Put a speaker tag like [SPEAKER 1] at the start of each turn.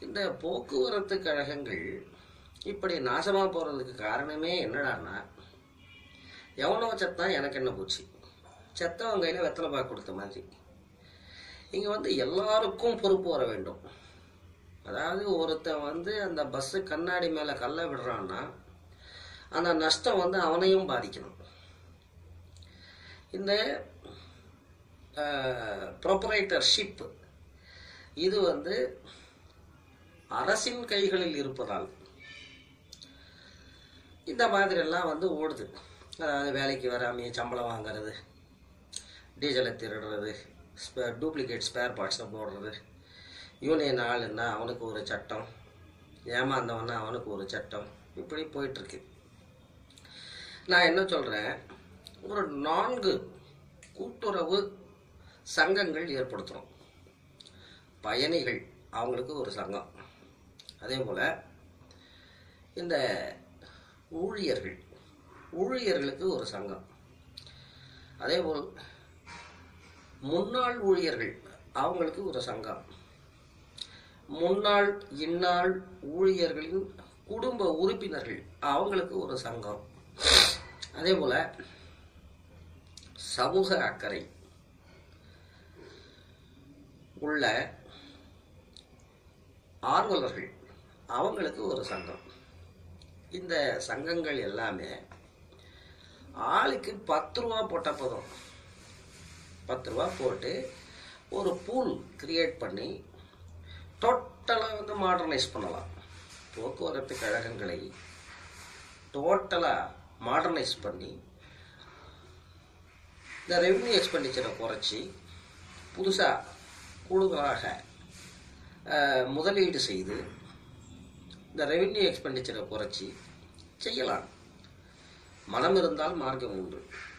[SPEAKER 1] இந்த போக்குவரத்து கழகங்கள் இப்படி நாசமா போறதுக்கு காரணமே என்னடான்னா எவனோ செத்தான் எனக்கு என்ன போச்சு செத்தவன் கையில வெத்தலை பாக்கு கொடுத்த மாதிரி இங்க வந்து எல்லாருக்கும் பொறுப்பு வர வேண்டும் அதாவது ஒருத்தன் வந்து அந்த பஸ்ஸு கண்ணாடி மேல கல்ல விடுறான்னா அந்த நஷ்டம் வந்து அவனையும் பாதிக்கணும் இந்த ப்ரொப்பரேட்டர்ஷிப் இது வந்து அரசின் கைகளில் இருப்பதால் இந்த மாதிரியெல்லாம் வந்து ஓடுது அதாவது வேலைக்கு வராமையே சம்பளம் வாங்குறது டீசலை திருடுறது ஸ்பே டூப்ளிகேட் ஸ்பேர் பார்ட்ஸை போடுறது யூனியன் ஆளுன்னா அவனுக்கு ஒரு சட்டம் ஏமாந்தவன்னா அவனுக்கு ஒரு சட்டம் இப்படி போயிட்டுருக்கு நான் என்ன சொல்கிறேன் ஒரு நான்கு கூட்டுறவு சங்கங்கள் ஏற்படுத்துகிறோம் பயணிகள் அவங்களுக்கு ஒரு சங்கம் அதே போல் இந்த ஊழியர்கள் ஊழியர்களுக்கு ஒரு சங்கம் அதேபோல் முன்னாள் ஊழியர்கள் அவங்களுக்கு ஒரு சங்கம் முன்னாள் இந்நாள் ஊழியர்களின் குடும்ப உறுப்பினர்கள் அவங்களுக்கு ஒரு சங்கம் அதே போல சமூக அக்கறை உள்ள ஆர்வலர்கள் அவங்களுக்கு ஒரு சங்கம் இந்த சங்கங்கள் எல்லாமே ஆளுக்கு பத்து ரூபா போட்ட போதும் பத்து ரூபா போட்டு ஒரு பூல் கிரியேட் பண்ணி டோட்டலாக வந்து மாடர்னைஸ் பண்ணலாம் போக்குவரத்து கழகங்களை டோட்டலாக மாடர்னைஸ் பண்ணி இந்த ரெவென்யூ எக்ஸ்பெண்டிச்சரை குறைச்சி புதுசாக கூடுதலாக அஹ், முதலீடு செய்து இந்த ரெவென்யூ எக்ஸ்பெண்டிச்சரை குறைச்சி செய்யலாம் மனம் இருந்தால் மார்க்கம் உண்டு